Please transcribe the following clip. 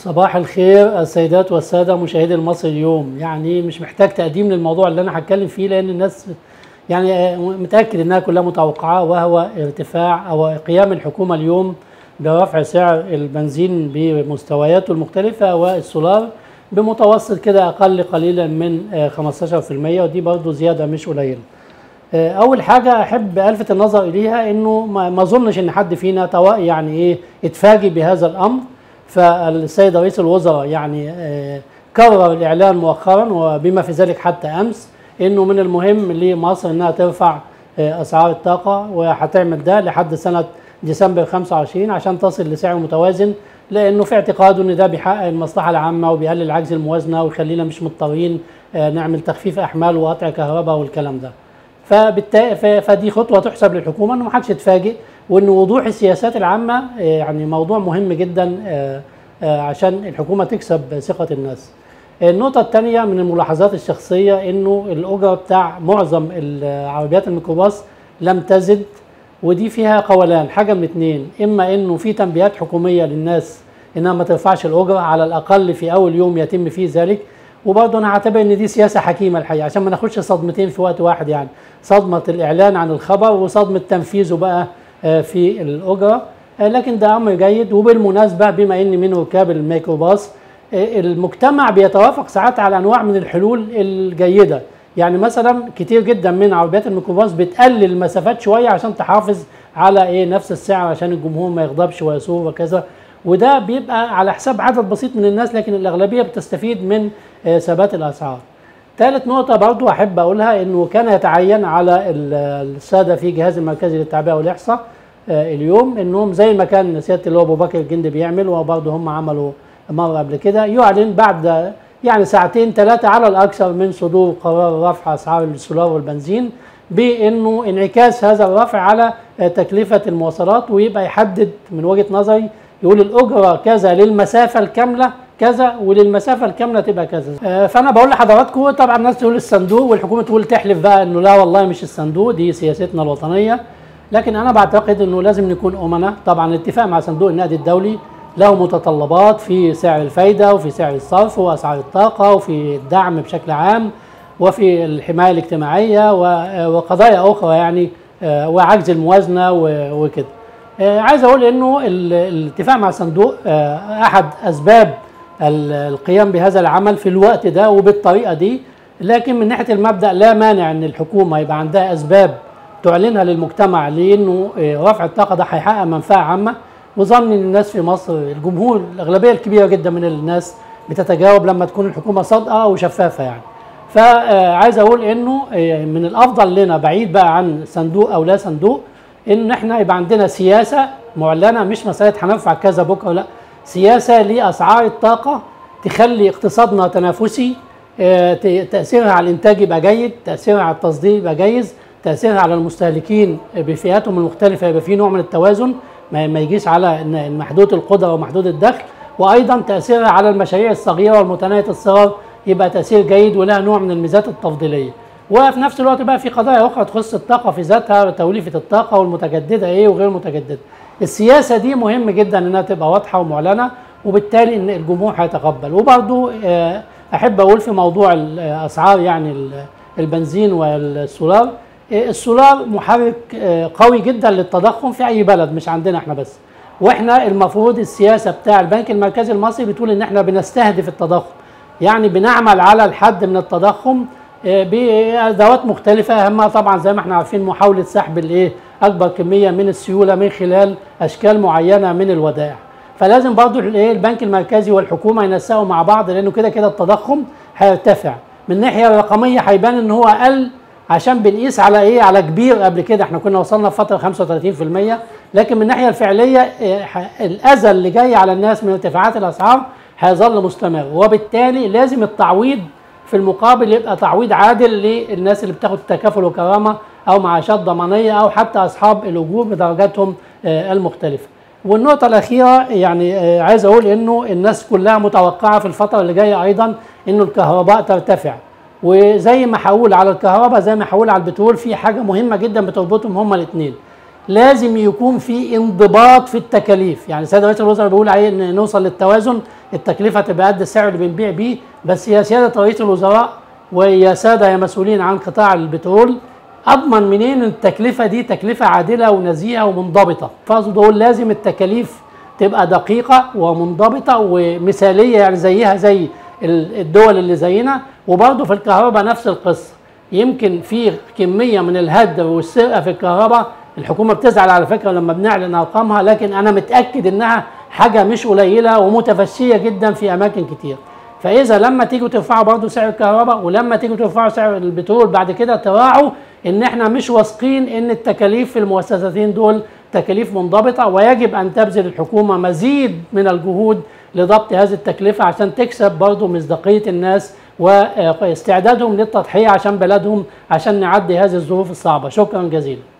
صباح الخير السيدات والسادة مشاهدي المصري اليوم يعني مش محتاج تقديم للموضوع اللي أنا هتكلم فيه لأن الناس يعني متأكد إنها كلها متوقعة وهو ارتفاع أو قيام الحكومة اليوم برفع سعر البنزين بمستوياته المختلفة والسولار بمتوسط كده أقل قليلا من 15% ودي برضو زيادة مش قليلة اول حاجه احب الفت النظر اليها انه ما اظنش ان حد فينا يعني ايه اتفاجئ بهذا الامر فالسيد رئيس الوزراء يعني كرر الاعلان مؤخرا وبما في ذلك حتى امس انه من المهم لمصر انها ترفع اسعار الطاقه وهتعمل ده لحد سنه ديسمبر 25 عشان تصل لسعر متوازن لانه في اعتقاده ان ده بيحقق المصلحه العامه وبيقلل عجز الموازنه ويخلينا مش مضطرين نعمل تخفيف احمال وقطع كهرباء والكلام ده. فبالتالي فدي خطوه تحسب للحكومه انه ما حدش يتفاجئ وان وضوح السياسات العامه يعني موضوع مهم جدا عشان الحكومه تكسب ثقه الناس. النقطه الثانيه من الملاحظات الشخصيه انه الاجره بتاع معظم العربيات الميكروباص لم تزد ودي فيها قولان حاجه من اثنين اما انه في تنبيهات حكوميه للناس انها ما ترفعش الاجره على الاقل في اول يوم يتم فيه ذلك وبرضه انا اعتبر ان دي سياسه حكيمه الحقيقه عشان ما ناخدش صدمتين في وقت واحد يعني صدمه الاعلان عن الخبر وصدمه تنفيذه بقى في الاجره لكن ده امر جيد وبالمناسبه بما ان من ركاب الميكروباص المجتمع بيتوافق ساعات على انواع من الحلول الجيده يعني مثلا كتير جدا من عربيات الميكروباص بتقلل المسافات شويه عشان تحافظ على ايه نفس السعر عشان الجمهور ما يغضبش ويسوء وكذا وده بيبقى على حساب عدد بسيط من الناس لكن الاغلبيه بتستفيد من ثبات الاسعار. ثالث نقطه برضو احب اقولها انه كان يتعين على الساده في جهاز المركزي للتعبئه والاحصاء اليوم انهم زي ما كان سياده اللي هو ابو بكر الجندي بيعمل وبرضه هم عملوا مره قبل كده يعلن بعد يعني ساعتين ثلاثه على الاكثر من صدور قرار رفع اسعار السولار والبنزين بانه انعكاس هذا الرفع على تكلفه المواصلات ويبقى يحدد من وجهه نظري يقول الاجره كذا للمسافه الكامله كذا وللمسافه الكامله تبقى كذا فانا بقول لحضراتكم طبعا الناس تقول الصندوق والحكومه تقول تحلف بقى انه لا والله مش الصندوق دي سياستنا الوطنيه لكن انا بعتقد انه لازم نكون امنا طبعا الاتفاق مع صندوق النقد الدولي له متطلبات في سعر الفايده وفي سعر الصرف واسعار الطاقه وفي الدعم بشكل عام وفي الحمايه الاجتماعيه وقضايا اخرى يعني وعجز الموازنه وكده عايز اقول انه الاتفاق مع الصندوق احد اسباب القيام بهذا العمل في الوقت ده وبالطريقه دي لكن من ناحيه المبدا لا مانع ان الحكومه يبقى عندها اسباب تعلنها للمجتمع لانه رفع الطاقه ده هيحقق منفعه عامه وظن ان الناس في مصر الجمهور الاغلبيه الكبيره جدا من الناس بتتجاوب لما تكون الحكومه صادقه وشفافه يعني فعايز اقول انه من الافضل لنا بعيد بقى عن صندوق او لا صندوق ان احنا يبقى عندنا سياسه معلنه مش مساله هنرفع كذا بكره لا سياسه لاسعار الطاقه تخلي اقتصادنا تنافسي تاثيرها على الانتاج يبقى جيد تاثيرها على التصدير يبقى جيد تاثيرها على المستهلكين بفئاتهم المختلفه يبقى في نوع من التوازن ما يجيش على محدود القدره ومحدود الدخل وايضا تاثيرها على المشاريع الصغيره والمتناهيه الصغر يبقى تاثير جيد ولها نوع من الميزات التفضيليه وفي نفس الوقت بقى في قضايا اخرى تخص الطاقه في ذاتها توليفه الطاقه والمتجدده ايه وغير متجدده السياسه دي مهم جدا انها تبقى واضحه ومعلنه وبالتالي ان الجمهور هيتقبل وبرضو احب اقول في موضوع الاسعار يعني البنزين والسولار السولار محرك قوي جدا للتضخم في اي بلد مش عندنا احنا بس واحنا المفروض السياسه بتاع البنك المركزي المصري بتقول ان احنا بنستهدف التضخم يعني بنعمل على الحد من التضخم بادوات مختلفه اهمها طبعا زي ما احنا عارفين محاوله سحب الايه اكبر كميه من السيوله من خلال اشكال معينه من الودائع فلازم برضو الايه البنك المركزي والحكومه ينسقوا مع بعض لانه كده كده التضخم هيرتفع من الناحيه الرقميه هيبان ان هو اقل عشان بنقيس على ايه على كبير قبل كده احنا كنا وصلنا في فتره 35% لكن من الناحيه الفعليه الاذى اللي جاي على الناس من ارتفاعات الاسعار هيظل مستمر وبالتالي لازم التعويض في المقابل يبقى تعويض عادل للناس اللي بتاخد تكافل وكرامه او معاشات ضمانيه او حتى اصحاب الاجور بدرجاتهم المختلفه. والنقطه الاخيره يعني عايز اقول انه الناس كلها متوقعه في الفتره اللي جايه ايضا انه الكهرباء ترتفع وزي ما هقول على الكهرباء زي ما هقول على البترول في حاجه مهمه جدا بتربطهم هما الاثنين لازم يكون في انضباط في التكاليف يعني السيد رئيس الوزراء بيقول عليه ان نوصل للتوازن التكلفه تبقى قد السعر اللي بنبيع بيه بس يا سياده رئيس الوزراء ويا ساده يا مسؤولين عن قطاع البترول اضمن منين ان التكلفه دي تكلفه عادله ونزيهه ومنضبطه فاقصد اقول لازم التكاليف تبقى دقيقه ومنضبطه ومثاليه يعني زيها زي الدول اللي زينا وبرضه في الكهرباء نفس القصه يمكن في كميه من الهدر والسرقه في الكهرباء الحكومه بتزعل على فكره لما بنعلن ارقامها لكن انا متاكد انها حاجه مش قليله ومتفشيه جدا في اماكن كتير فاذا لما تيجوا ترفعوا برضه سعر الكهرباء ولما تيجوا ترفعوا سعر البترول بعد كده تراعوا ان احنا مش واثقين ان التكاليف في المؤسستين دول تكاليف منضبطه ويجب ان تبذل الحكومه مزيد من الجهود لضبط هذه التكلفه عشان تكسب برضه مصداقيه الناس واستعدادهم للتضحيه عشان بلدهم عشان نعدي هذه الظروف الصعبه شكرا جزيلا